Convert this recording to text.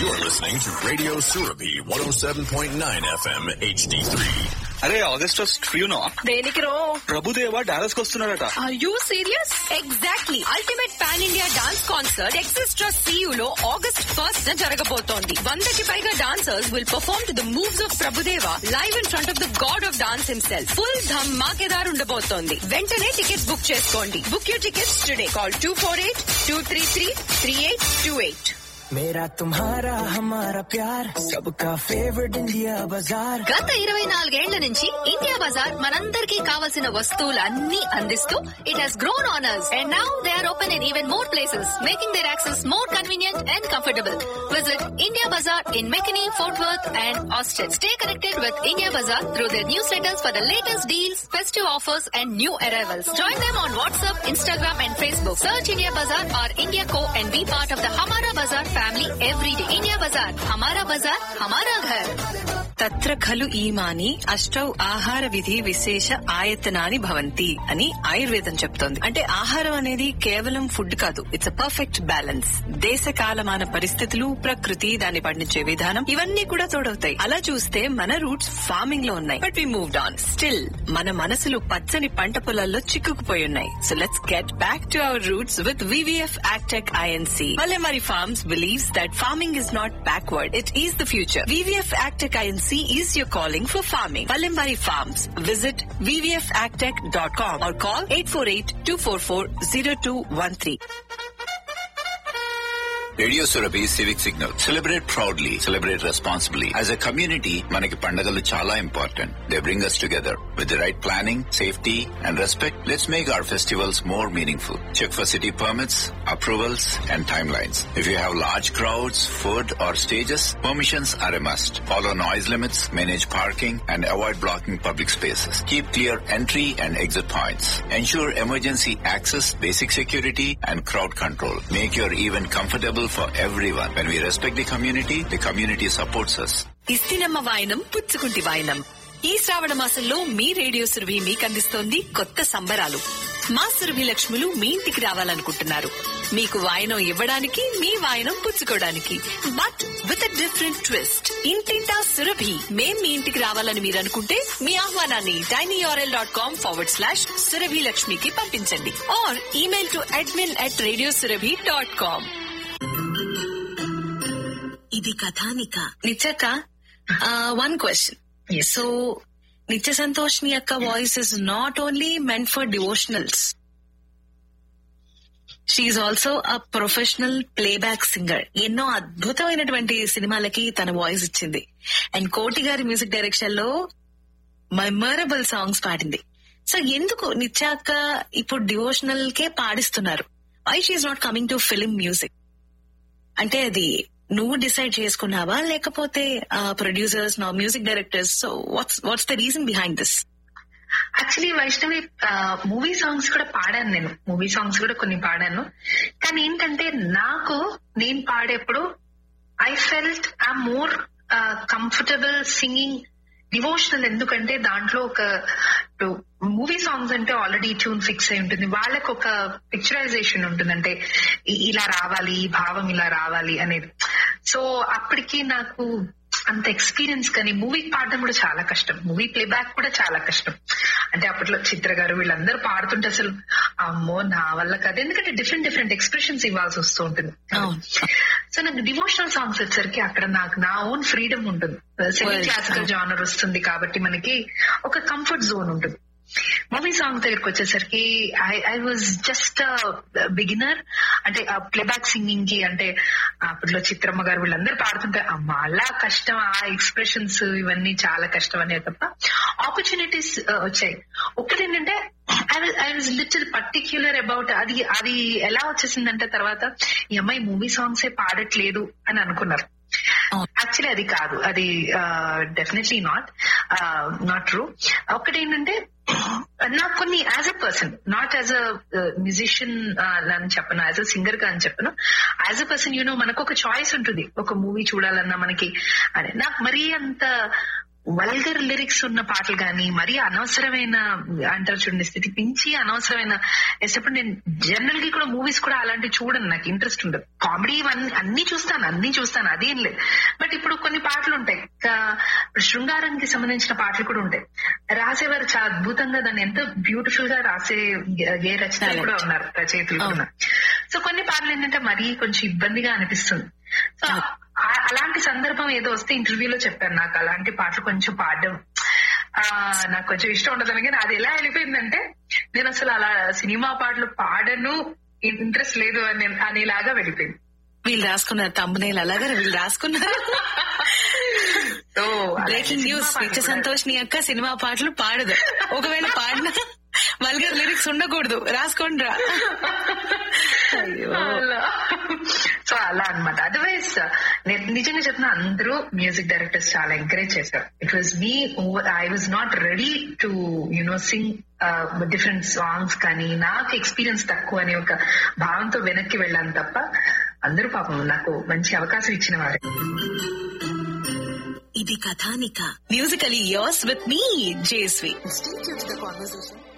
You're listening to Radio Surabi 107.9 FM HD3. అరే August first ఫ్యూనో దేనికి రో ప్రభుదేవ డాలస్ కి వస్తున్నారట are you serious exactly ultimate pan India dance concert ఎక్సిస్ట్రా సియు లో ఆగస్ట్ ఫస్ట్ జరగబోతోంది వందకి పైగా dancers will perform to the moves of Prabhudeva live in front of the god of dance himself full ధమాకేదార్ ఉండబోతోంది వెంటనే టికెట్స్ బుక్ చేసుకోండి book you tickets today call two four eight two three three three eight two eight मेरा तुम्हारा हमारा प्यार सबका favourite India बाजार గత ఇరవై నాలుగేళ్ల నుంచి ఇండియా బజార్ మనందరికీ కావలసిన వస్తువులన్నీ అందిస్తూ it has grown honours and now they are open in even more places making their access more convenient and comfortable visit India Bazaar in McKinney Fort Worth and Austin stay connected with India Bazaar through their newsletters for the latest deals festive offers and new arrivals join them on WhatsApp Instagram and Facebook search India Bazaar or India co and be part of the హమారా Bazar family every day India Bazaar హమారా Bazaar హమారా ఘర్ తత్ర ఖలు ఈమాని అష్టౌ ఆహార విధి విశేష ఆయతనాని భవంతి అని ఆయుర్వేదం చెప్తోంది అంటే ఆహారం అనేది కేవలం ఫుడ్ కాదు ఇట్స్ అ పర్ఫెక్ట్ బ్యాలెన్స్ దేశ కాలమాన పరిస్థితులు ప్రకృతి దాన్ని పండించే విధానం ఇవన్నీ కూడా తోడవుతాయి అలా చూస్తే మన రూట్స్ ఫార్మింగ్ లో ఉన్నాయి but we moved on still మన మనసులు పచ్చని పంట పొలాల్లో చిక్కుకుపోయి ఉన్నాయి so let's get back to our roots with VVF agtech INC Palamari Farms believes that farming is not backward, it is the future. VVF Agtech INC is your calling for farming. Palamari Farms. Visit vvfagtech.com or call 848-244-0213. Radio Surabhi civic signal celebrate proudly celebrate responsibly as a community మనకి పండుగలు చాలా important they bring us together with the right planning safety and respect let's make our festivals more meaningful check for city permits approvals and timeline if you have large crowds food or stages permissions are a must follow noise limits manage parking and avoid blocking public spaces keep clear entry and exit points ensure emergency access, basic security, and crowd control. Make your event comfortable for everyone. When we respect the community, the community supports us. ఇస్తినమ్మ వాయనం పుచ్చుకుంటి వాయనం ఈ శ్రావణ మాసంలో మీ radio Surabhi మీకు అందిస్తోంది కొత్త సంబరాలు మా సురభి లక్ష్ములు మీ ఇంటికి రావాలనుకుంటున్నారు మీకు వాయనం ఇవ్వడానికి మీ వాయనం పుచ్చుకోవడానికి బట్ విత్ డిఫరెంట్ ట్విస్ట్ ఇంటింటా సురభి మేం మీ ఇంటికి రావాలని మీరు అనుకుంటే మీ ఆహ్వానాన్ని tinyurl dot com forward slash Surabhi లక్ష్మికి పంపించండి or email to admin at radio Surabhi dot com ఇది కథానిక నిత్యక వన్ క్వశ్చన్ సో నిత్య సంతోష్ని యొక్క voice is not only meant for devotionals she's also a professional playback singer ఎన్నో అద్భుతమైనటువంటి సినిమాలకి తన వాయిస్ ఇచ్చింది అండ్ కోటి గారి మ్యూజిక్ డైరెక్షన్ లో మెమరబుల్ సాంగ్స్ పాడింది సో ఎందుకు నిత్యాక ఇప్పుడు డివోషనల్ కే పాడిస్తున్నారు why she's not coming to film music అంటే అది నువ్వు డిసైడ్ చేసుకున్నావా లేకపోతే ప్రొడ్యూసర్స్ నా music directors so what's what's the reason behind this actually Vaishnavi movie songs కూడా పాడాను నేను మూవీ సాంగ్స్ కూడా కొన్ని పాడాను కానీ ఏంటంటే నాకు నేను పాడేప్పుడు I felt I more comfortable singing devotional ఎందుకంటే దాంట్లో ఒక మూవీ సాంగ్స్ అంటే ఆల్రెడీ ట్యూన్ ఫిక్స్ అయి ఉంటుంది వాళ్ళకి ఒక పిక్చరైజేషన్ ఉంటుంది అంటే ఇ- ఇలా రావాలి ఈ భావం ఇలా రావాలి అనేది సో అప్పటికి నాకు అంత ఎక్స్పీరియన్స్ కానీ మూవీ పాడడం కూడా చాలా కష్టం మూవీ ప్లేబ్యాక్ కూడా చాలా కష్టం అంటే అప్పట్లో చిత్ర గారు వీళ్ళందరూ పాడుతుంటే అసలు అమ్మో నా వల్ల కాదు ఎందుకంటే డిఫరెంట్ డిఫరెంట్ ఎక్స్ప్రెషన్స్ ఇవ్వాల్సి వస్తూ ఉంటుంది సో నాకు డివోషనల్ సాంగ్స్ వచ్చేసరికి అక్కడ నాకు నా ఓన్ ఫ్రీడమ్ ఉంటుంది సెమీ Well, క్లాసికల్ ah. జానర్ వస్తుంది కాబట్టి మనకి ఒక కంఫర్ట్ జోన్ ఉంటుంది మూవీ సాంగ్ దగ్గరికి వచ్చేసరికి I I was just beginner అంటే ప్లేబ్యాక్ సింగింగ్ కి అంటే అప్పట్లో చిత్రమ్మ గారు వీళ్ళందరూ పాడుతుంటే అమ్మా అలా కష్టం ఆ ఎక్స్ప్రెషన్స్ ఇవన్నీ చాలా కష్టం అనే తప్ప ఆపర్చునిటీస్ వచ్చాయి ఒకటి ఏంటంటే I was little particular about అది అది ఎలా వచ్చేసిందంటే తర్వాత ఈ అమ్మాయి మూవీ సాంగ్స్ ఏ పాడట్లేదు అని అనుకున్నారు యాక్చువల్లీ అది కాదు అది డెఫినెట్లీ నాట్ నాట్ ట్రూ ఒకటి ఏంటంటే నాకు కొన్ని as a person not as a musician అని చెప్పను యాజ్ అ సింగర్ గా అని చెప్పను యాజ్ అ పర్సన్ యూనో మనకు ఒక చాయిస్ ఉంటుంది ఒక మూవీ చూడాలన్నా మనకి అదే నాకు మరీ అంత వల్గర్ లిరిక్స్ ఉన్న పాటలు కానీ మరీ అనవసరమైన అంటారు చూడండి స్థితి పించి అనవసరమైన ఎప్పుడు నేను జనరల్ గా కూడా మూవీస్ కూడా అలాంటివి చూడను నాకు ఇంట్రెస్ట్ ఉండదు కామెడీ అన్ని చూస్తాను అన్ని చూస్తాను అదేం లేదు బట్ ఇప్పుడు కొన్ని పాటలు ఉంటాయి ఇంకా శృంగారానికి సంబంధించిన పాటలు కూడా ఉంటాయి రాసేవారు చాలా అద్భుతంగా దాన్ని ఎంతో బ్యూటిఫుల్ గా రాసే గే- గే రచనలు కూడా ఉన్నారు రచయితలు కూడా ఉన్నారు సో కొన్ని పాటలు ఏంటంటే మరీ కొంచెం ఇబ్బందిగా అనిపిస్తుంది సో ఆ- అలాంటి సందర్భం ఏదో వస్తే ఇంటర్వ్యూలో చెప్పాను నాకు అలాంటి పాటలు కొంచెం పాడడం ఆ నాకు కొంచెం ఇష్టం ఉండదు కానీ అది ఎలా వెళ్ళిపోయిందంటే నేను అసలు అలా సినిమా పాటలు పాడను ఇంట్రెస్ట్ లేదు అని అనేలాగా వెళ్ళిపోయింది వీళ్ళు రాసుకున్నారు తమ్మునేలు అలాగే వీళ్ళు రాసుకున్నారు సో బ్రేకింగ్ న్యూస్ నిత్య సంతోష్ నీ అక్క సినిమా పాటలు పాడదు ఒకవేళ పాడినా వల్గర్ లిరిక్స్ ఉండకూడదు రాసుకోండి రా సో అలా అన్నమాట అదర్వైజ్ నిజంగా చెప్తున్నా అందరూ మ్యూజిక్ డైరెక్టర్స్ చాలా ఎంకరేజ్ చేశారు it was me I was not ready to you know sing different songs కానీ నాకు ఎక్స్పీరియన్స్ తక్కువ అనే ఒక భావంతో వెనక్కి వెళ్ళాను తప్ప అందరూ పాపం నాకు మంచి అవకాశం ఇచ్చిన వారు ఇది కథానిక musically yours with me Jasvi Stay tuned to the conversation